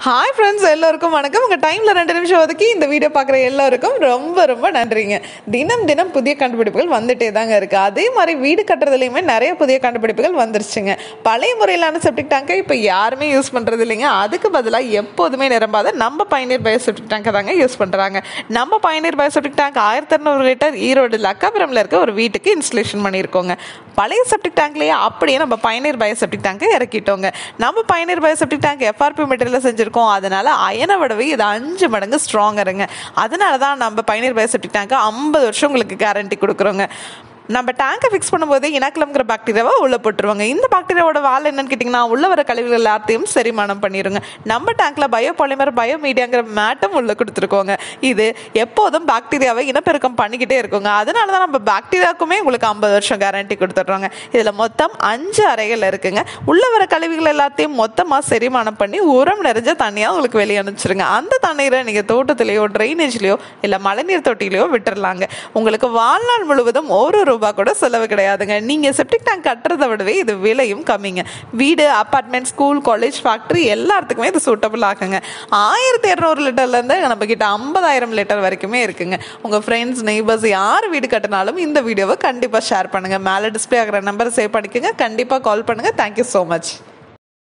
hi friends எல்லாருக்கும் வணக்கம் உங்கள் டைமில் ரெண்டு நிமிஷம் ஒதுக்கி இந்த வீடியோ பார்க்குற எல்லாருக்கும் ரொம்ப ரொம்ப நன்றிங்க தினம் தினம் புதிய கண்டுபிடிப்புகள் வந்துட்டே தாங்க இருக்குது அதே மாதிரி வீடு கட்டுறதுலையுமே நிறைய புதிய கண்டுபிடிப்புகள் வந்துருச்சுங்க பழைய முறையிலான செப்டிக் டேங்கை இப்போ யாருமே யூஸ் பண்ணுறது இல்லைங்க அதுக்கு பதிலாக எப்போதுமே நிரம்பாத நம்ம பயனீர் பயோ செப்டிக் டேங்கை தாங்க யூஸ் பண்ணுறாங்க நம்ம பயனீர் பயோ செப்டிக் டேங்க் ஆயிரத்தி இரநூறு லிட்டர் ஈரோடு லக்காபுரமில் இருக்க ஒரு வீட்டுக்கு இன்ஸ்டலேஷன் பண்ணியிருக்கோங்க பழைய செப்டிக் டேங்க்லேயே அப்படியே நம்ம பயனீர் பயோ செப்டிக் டேங்கை இறக்கிட்டோங்க நம்ம pioneer bio septic tank FRP material செஞ்சுருக்கோம் அதனால அயனை விடவே இது அஞ்சு மடங்கு ஸ்ட்ராங்கருங்க அதனால தான் நம்ம பயனீர் பயோ செப்டிக் டேங்க் ஐம்பது வருஷம் உங்களுக்கு கேரண்டி கொடுக்குறோங்க நம்ம டேங்கை ஃபிக்ஸ் பண்ணும்போது இனக்கிழங்கிற பாக்டீரியாவை உள்ளே போட்டுருவாங்க இந்த பாக்டீரியாவோட வேலை என்னன்னு கேட்டிங்கன்னா உள்ள வர கழிவுகள் எல்லாத்தையும் செரிமானம் பண்ணிடுங்க நம்ம டேங்க்ல பயோ பாலிமர் பயோ மீடியாங்கிற மேட்டும் உள்ளே கொடுத்துருக்கோங்க இது எப்போதும் பாக்டீரியாவை இனப்பெருக்கம் பண்ணிக்கிட்டே இருக்குங்க அதனால தான் நம்ம பாக்டீரியாவுக்குமே உங்களுக்கு ஐம்பது வருஷம் கேரண்டி கொடுத்துட்றோங்க இதில் மொத்தம் அஞ்சு அறைகள் இருக்குங்க உள்ள வர கழிவுகள் எல்லாத்தையும் மொத்தமாக செரிமானம் பண்ணி உரம் நிறைஞ்ச தண்ணியாக உங்களுக்கு வெளியே அனுப்பிச்சிருங்க அந்த தண்ணீரை நீங்கள் தோட்டத்திலேயோ ட்ரைனேஜ்லேயோ இல்லை மழைநீர் தொட்டிலையோ விட்டுறலாங்க உங்களுக்கு வாழ்நாள் முழுவதும் ஒரு ரூபா கூட செலவு கிடையாதுங்க நீங்கள் செப்டிக் டேங்க் கட்டுறதை விடவே இது விலையும் கம்மிங்க வீடு அப்பார்ட்மெண்ட் ஸ்கூல் காலேஜ் ஃபேக்ட்ரி எல்லாத்துக்குமே இது சூட்டபிள் ஆகுங்க ஆயிரத்தி இரநூறு லிட்டர்லேருந்து நம்ம கிட்ட ஐம்பதாயிரம் லிட்டர் வரைக்குமே இருக்குங்க உங்கள் ஃப்ரெண்ட்ஸ் நெய்பர்ஸ் யார் வீடு கட்டினாலும் இந்த வீடியோவை கண்டிப்பாக ஷேர் பண்ணுங்கள் மேலே டிஸ்பிளே ஆகிற நம்பரை சேவ் பண்ணிக்கோங்க கண்டிப்பாக கால் பண்ணுங்கள் தேங்க்யூ ஸோ மச்